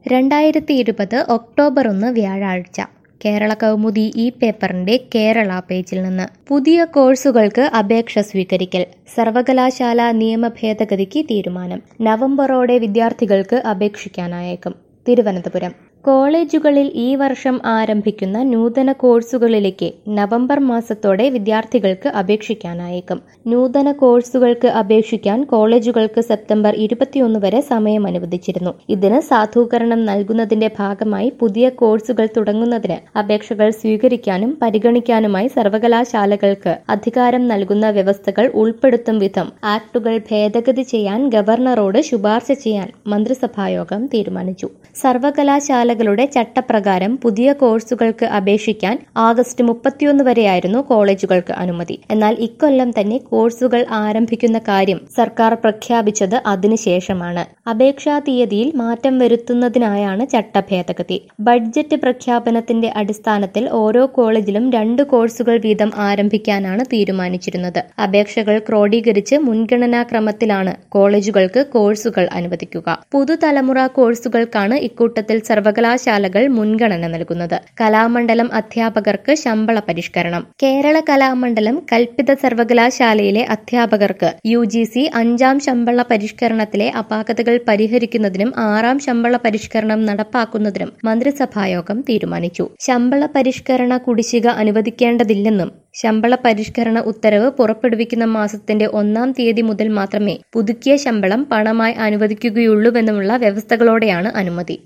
രണ്ടായിരത്തി ഇരുപത് ഒക്ടോബർ ഒന്ന് വ്യാഴാഴ്ച കേരള കൗമുദി ഈ പേപ്പറിന്റെ കേരള പേജിൽ നിന്ന് പുതിയ കോഴ്സുകൾക്ക് അപേക്ഷ സ്വീകരിക്കൽ സർവകലാശാല നിയമ ഭേദഗതിക്ക് തീരുമാനം നവംബറോടെ വിദ്യാർത്ഥികൾക്ക് അപേക്ഷിക്കാനായേക്കും തിരുവനന്തപുരം കോളേജുകളിൽ ഈ വർഷം ആരംഭിക്കുന്ന നൂതന കോഴ്സുകളിലേക്ക് നവംബർ മാസത്തോടെ വിദ്യാർത്ഥികൾക്ക് അപേക്ഷിക്കാനായേക്കും നൂതന കോഴ്സുകൾക്ക് അപേക്ഷിക്കാൻ കോളേജുകൾക്ക് സെപ്റ്റംബർ ഇരുപത്തിയൊന്ന് വരെ സമയം അനുവദിച്ചിരുന്നു ഇതിന് സാധൂകരണം നൽകുന്നതിന്റെ ഭാഗമായി പുതിയ കോഴ്സുകൾ തുടങ്ങുന്നതിന് അപേക്ഷകൾ സ്വീകരിക്കാനും പരിഗണിക്കാനുമായി സർവകലാശാലകൾക്ക് അധികാരം നൽകുന്ന വ്യവസ്ഥകൾ ഉൾപ്പെടുത്തും വിധം ആക്ടുകൾ ഭേദഗതി ചെയ്യാൻ ഗവർണറോട് ശുപാർശ ചെയ്യാൻ മന്ത്രിസഭായോഗം തീരുമാനിച്ചു സർവകലാശാലകളുടെ ചട്ടപ്രകാരം പുതിയ കോഴ്സുകൾക്ക് അപേക്ഷിക്കാൻ ആഗസ്റ്റ് മുപ്പത്തിയൊന്ന് വരെയായിരുന്നു കോളേജുകൾക്ക് അനുമതി എന്നാൽ ഇക്കൊല്ലം തന്നെ കോഴ്സുകൾ ആരംഭിക്കുന്ന കാര്യം സർക്കാർ പ്രഖ്യാപിച്ചത് അതിനുശേഷമാണ് അപേക്ഷാ തീയതിയിൽ മാറ്റം വരുത്തുന്നതിനായാണ് ചട്ടഭേദഗതി ബഡ്ജറ്റ് പ്രഖ്യാപനത്തിന്റെ അടിസ്ഥാനത്തിൽ ഓരോ കോളേജിലും രണ്ട് കോഴ്സുകൾ വീതം ആരംഭിക്കാനാണ് തീരുമാനിച്ചിരുന്നത് അപേക്ഷകൾ ക്രോഡീകരിച്ച് മുൻഗണനാ ക്രമത്തിലാണ് കോളേജുകൾക്ക് കോഴ്സുകൾ അനുവദിക്കുക പുതുതലമുറ കോഴ്സുകൾക്കാണ് ഇക്കൂട്ടത്തിൽ സർവകലാശാലകൾ മുൻഗണന നൽകുന്നത് കലാമണ്ഡലം അധ്യാപകർക്ക് ശമ്പള പരിഷ്കരണം കേരള കലാമണ്ഡലം കൽപ്പിത സർവകലാശാലയിലെ അധ്യാപകർക്ക് യു ജി സി അഞ്ചാം ശമ്പള പരിഷ്കരണത്തിലെ അപാകതകൾ പരിഹരിക്കുന്നതിനും ആറാം ശമ്പള പരിഷ്കരണം നടപ്പാക്കുന്നതിനും മന്ത്രിസഭായോഗം തീരുമാനിച്ചു ശമ്പള പരിഷ്കരണ കുടിശ്ശിക അനുവദിക്കേണ്ടതില്ലെന്നും ശമ്പള പരിഷ്കരണ ഉത്തരവ് പുറപ്പെടുവിക്കുന്ന മാസത്തിന്റെ ഒന്നാം തീയതി മുതൽ മാത്രമേ പുതുക്കിയ ശമ്പളം പണമായി അനുവദിക്കുകയുള്ളൂവെന്നുമുള്ള വ്യവസ്ഥകളോടെയാണ് അനുമതി